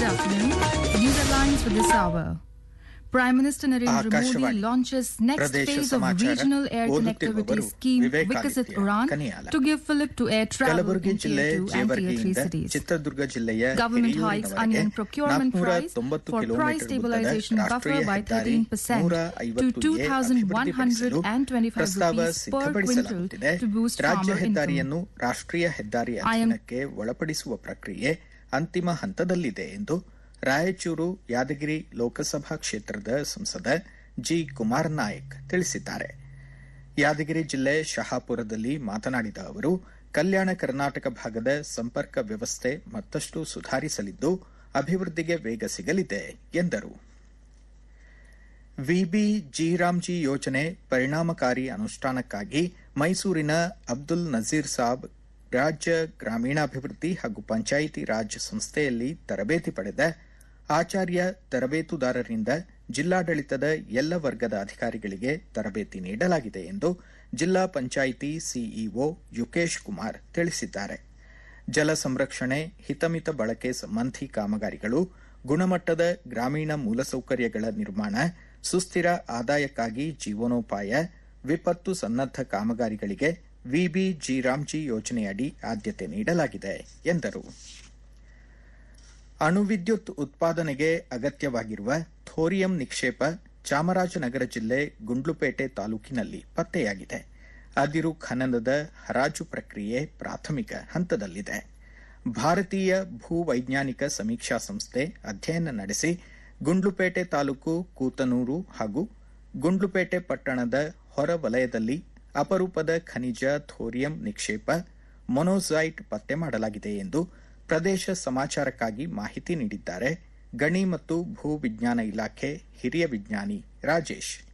Good afternoon. News headlines for this hour. Prime Minister Narendra Modi Akashvani. launches next ಪ್ರದೇಶ phase of ಸಮಾಚಾರ. regional air connectivity ಓದುತ್ತಿರುವವರು scheme Vivekaditya Vikasit Uran ಕನಿಯಾಲ. to give fillip to air travel Kalaburagi in ಜಿಲ್ಲೆ Tier 2 and Tier 3 ಜೇವರ್ಗಿಯಿಂದ cities. Chitradurga ಜಿಲ್ಲೆಯ Government ಹಿರಿಯೂರಿನವರೆಗೆ hikes onion procurement price 490 for kilometre price ಉದ್ದದ stabilization ರಾಷ್ಟ್ರೀಯ buffer by ಹೆದ್ದಾರಿ 13% to 150 ಗೆ ಅಭಿವೃದ್ಧಿಪಡಿಸಲು 2,125 ಪ್ರಸ್ತಾವ rupees per quintal ಸಿದ್ಧಪಡಿಸಲಾಗುತ್ತಿದೆ to boost ರಾಜ್ಯ farmer income. ಹೆದ್ದಾರಿಯನ್ನು ರಾಷ್ಟ್ರೀಯ ಹೆದ್ದಾರಿ I am- ಅಧೀನಕ್ಕೆ ಒಳಪಡಿಸುವ ಪ್ರಕ್ರಿಯೆ ಅಂತಿಮ ಹಂತದಲ್ಲಿದೆ ಎಂದು ರಾಯಚೂರು ಯಾದಗಿರಿ ಲೋಕಸಭಾ ಕ್ಷೇತ್ರದ ಸಂಸದ ಜಿ ಕುಮಾರ್ ನಾಯಕ್ ತಿಳಿಸಿದ್ದಾರೆ ಯಾದಗಿರಿ ಜಿಲ್ಲೆ ಶಹಾಪುರದಲ್ಲಿ ಮಾತನಾಡಿದ ಅವರು ಕಲ್ಯಾಣ ಕರ್ನಾಟಕ ಭಾಗದ ಸಂಪರ್ಕ ವ್ಯವಸ್ಥೆ ಮತ್ತಷ್ಟು ಸುಧಾರಿಸಲಿದ್ದು ಅಭಿವೃದ್ಧಿಗೆ ವೇಗ ಸಿಗಲಿದೆ ಎಂದರು ವಿಬಿ ಜಿರಾಮ್ಜಿ ಯೋಜನೆ ಪರಿಣಾಮಕಾರಿ ಅನುಷ್ಠಾನಕ್ಕಾಗಿ ಮೈಸೂರಿನ ಅಬ್ದುಲ್ ನಜೀರ್ ಸಾಬ್ ರಾಜ್ಯ ಗ್ರಾಮೀಣಾಭಿವೃದ್ಧಿ ಹಾಗೂ ಪಂಚಾಯಿತಿ ರಾಜ್ ಸಂಸ್ಥೆಯಲ್ಲಿ ತರಬೇತಿ ಪಡೆದ ಆಚಾರ್ಯ ತರಬೇತುದಾರರಿಂದ ಜಿಲ್ಲಾಡಳಿತದ ಎಲ್ಲ ವರ್ಗದ ಅಧಿಕಾರಿಗಳಿಗೆ ತರಬೇತಿ ನೀಡಲಾಗಿದೆ ಎಂದು ಜಿಲ್ಲಾ ಪಂಚಾಯಿತಿ ಸಿಇಒ ಯುಕೇಶ್ ಕುಮಾರ್ ತಿಳಿಸಿದ್ದಾರೆ ಜಲ ಸಂರಕ್ಷಣೆ ಹಿತಮಿತ ಬಳಕೆ ಸಂಬಂಧಿ ಕಾಮಗಾರಿಗಳು ಗುಣಮಟ್ಟದ ಗ್ರಾಮೀಣ ಮೂಲಸೌಕರ್ಯಗಳ ನಿರ್ಮಾಣ ಸುಸ್ಥಿರ ಆದಾಯಕ್ಕಾಗಿ ಜೀವನೋಪಾಯ ವಿಪತ್ತು ಸನ್ನದ್ಧ ಕಾಮಗಾರಿಗಳಿಗೆ ವಿಬಿ ಜಿರಾಮ್ಜಿ ಯೋಜನೆಯಡಿ ಆದ್ಯತೆ ನೀಡಲಾಗಿದೆ ಎಂದರು ಅಣುವಿದ್ಯುತ್ ಉತ್ಪಾದನೆಗೆ ಅಗತ್ಯವಾಗಿರುವ ಥೋರಿಯಂ ನಿಕ್ಷೇಪ ಚಾಮರಾಜನಗರ ಜಿಲ್ಲೆ ಗುಂಡ್ಲುಪೇಟೆ ತಾಲೂಕಿನಲ್ಲಿ ಪತ್ತೆಯಾಗಿದೆ ಅದಿರು ಖನನದ ಹರಾಜು ಪ್ರಕ್ರಿಯೆ ಪ್ರಾಥಮಿಕ ಹಂತದಲ್ಲಿದೆ ಭಾರತೀಯ ಭೂವೈಜ್ಞಾನಿಕ ಸಮೀಕ್ಷಾ ಸಂಸ್ಥೆ ಅಧ್ಯಯನ ನಡೆಸಿ ಗುಂಡ್ಲುಪೇಟೆ ತಾಲೂಕು ಕೂತನೂರು ಹಾಗೂ ಗುಂಡ್ಲುಪೇಟೆ ಪಟ್ಟಣದ ಹೊರ ವಲಯದಲ್ಲಿ ಅಪರೂಪದ ಖನಿಜ ಥೋರಿಯಂ ನಿಕ್ಷೇಪ ಮೊನೋಸೈಟ್ ಪತ್ತೆ ಮಾಡಲಾಗಿದೆ ಎಂದು ಪ್ರದೇಶ ಸಮಾಚಾರಕ್ಕಾಗಿ ಮಾಹಿತಿ ನೀಡಿದ್ದಾರೆ ಗಣಿ ಮತ್ತು ಭೂ ವಿಜ್ಞಾನ ಇಲಾಖೆ ಹಿರಿಯ ವಿಜ್ಞಾನಿ ರಾಜೇಶ್